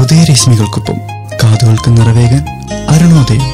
ഉദയരശ്മികൾക്കൊപ്പം കാതുകൾക്ക് നിറവേകാൻ അരുണോദയം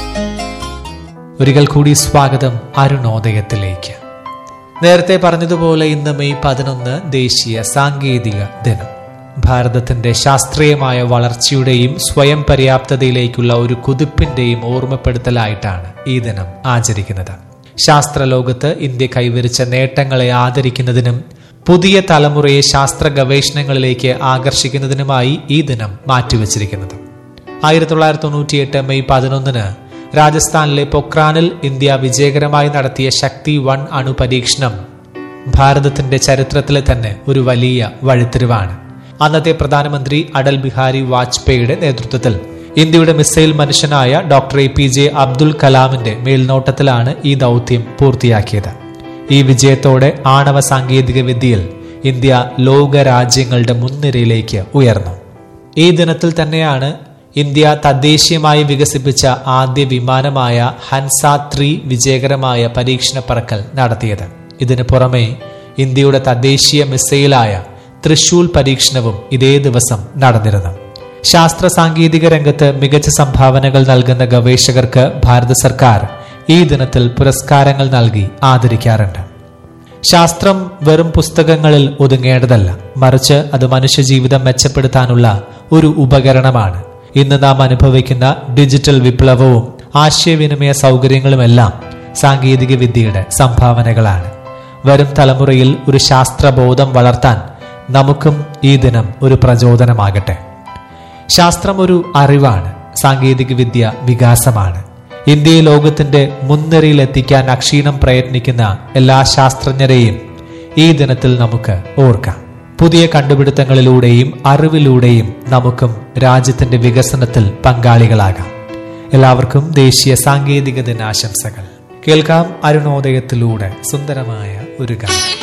ഒരിക്കൽ കൂടി സ്വാഗതം അരുണോദയത്തിലേക്ക് നേരത്തെ പറഞ്ഞതുപോലെ ഇന്ന് മെയ് പതിനൊന്ന് ദേശീയ സാങ്കേതിക ദിനം ഭാരതത്തിന്റെ ശാസ്ത്രീയമായ വളർച്ചയുടെയും സ്വയം പര്യാപ്തതയിലേക്കുള്ള ഒരു കുതിപ്പിന്റെയും ഓർമ്മപ്പെടുത്തലായിട്ടാണ് ഈ ദിനം ആചരിക്കുന്നത് ശാസ്ത്രലോകത്ത് ഇന്ത്യ കൈവരിച്ച നേട്ടങ്ങളെ ആദരിക്കുന്നതിനും പുതിയ തലമുറയെ ശാസ്ത്ര ഗവേഷണങ്ങളിലേക്ക് ആകർഷിക്കുന്നതിനുമായി ഈ ദിനം മാറ്റിവെച്ചിരിക്കുന്നത് ആയിരത്തി തൊള്ളായിരത്തി തൊണ്ണൂറ്റിയെട്ട് മെയ് പതിനൊന്നിന് രാജസ്ഥാനിലെ പൊക്രാനിൽ ഇന്ത്യ വിജയകരമായി നടത്തിയ ശക്തി വൺ അണു പരീക്ഷണം ഭാരതത്തിന്റെ ചരിത്രത്തിലെ തന്നെ ഒരു വലിയ വഴിത്തിരിവാണ് അന്നത്തെ പ്രധാനമന്ത്രി അടൽ ബിഹാരി വാജ്പേയിയുടെ നേതൃത്വത്തിൽ ഇന്ത്യയുടെ മിസൈൽ മനുഷ്യനായ doctor A P J Abdul കലാമിന്റെ മേൽനോട്ടത്തിലാണ് ഈ ദൗത്യം പൂർത്തിയാക്കിയത് ഈ വിജയത്തോടെ ആണവ സാങ്കേതിക വിദ്യയിൽ ഇന്ത്യ ലോക രാജ്യങ്ങളുടെ മുൻനിരയിലേക്ക് ഉയർന്നു ഈ ദിനത്തിൽ തന്നെയാണ് ഇന്ത്യ തദ്ദേശീയമായി വികസിപ്പിച്ച ആദ്യ വിമാനമായ ഹൻസ ത്രീ വിജയകരമായ പരീക്ഷണ പറക്കൽ നടത്തിയത് ഇതിനു പുറമെ ഇന്ത്യയുടെ തദ്ദേശീയ മിസൈലായ തൃശൂൽ പരീക്ഷണവും ഇതേ ദിവസം നടന്നിരുന്നു ശാസ്ത്ര സാങ്കേതിക രംഗത്ത് മികച്ച സംഭാവനകൾ നൽകുന്ന ഗവേഷകർക്ക് ഭാരത സർക്കാർ ഈ ദിനത്തിൽ പുരസ്കാരങ്ങൾ നൽകി ആദരിക്കാറുണ്ട് ശാസ്ത്രം വെറും പുസ്തകങ്ങളിൽ ഒതുങ്ങേണ്ടതല്ല മറിച്ച് അത് മനുഷ്യജീവിതം മെച്ചപ്പെടുത്താനുള്ള ഒരു ഉപകരണമാണ് ഇന്ന് നാം അനുഭവിക്കുന്ന ഡിജിറ്റൽ വിപ്ലവവും ആശയവിനിമയ സൗകര്യങ്ങളുമെല്ലാം സാങ്കേതിക വിദ്യയുടെ സംഭാവനകളാണ് വരും തലമുറയിൽ ഒരു ശാസ്ത്രബോധം വളർത്താൻ നമുക്കും ഈ ദിനം ഒരു പ്രചോദനമാകട്ടെ ശാസ്ത്രം ഒരു അറിവാണ് സാങ്കേതിക വിദ്യ വികാസമാണ് ഇന്ത്യയെ ലോകത്തിന്റെ മുൻനിരയിൽ എത്തിക്കാൻ അക്ഷീണം പ്രയത്നിക്കുന്ന എല്ലാ ശാസ്ത്രജ്ഞരെയും ഈ ദിനത്തിൽ നമുക്ക് ഓർക്കാം പുതിയ കണ്ടുപിടുത്തങ്ങളിലൂടെയും അറിവിലൂടെയും നമുക്കും രാജ്യത്തിന്റെ വികസനത്തിൽ പങ്കാളികളാകാം എല്ലാവർക്കും ദേശീയ സാങ്കേതിക ദിനാശംസകൾ കേൾക്കാം അരുണോദയത്തിലൂടെ സുന്ദരമായ ഒരു ഗാനം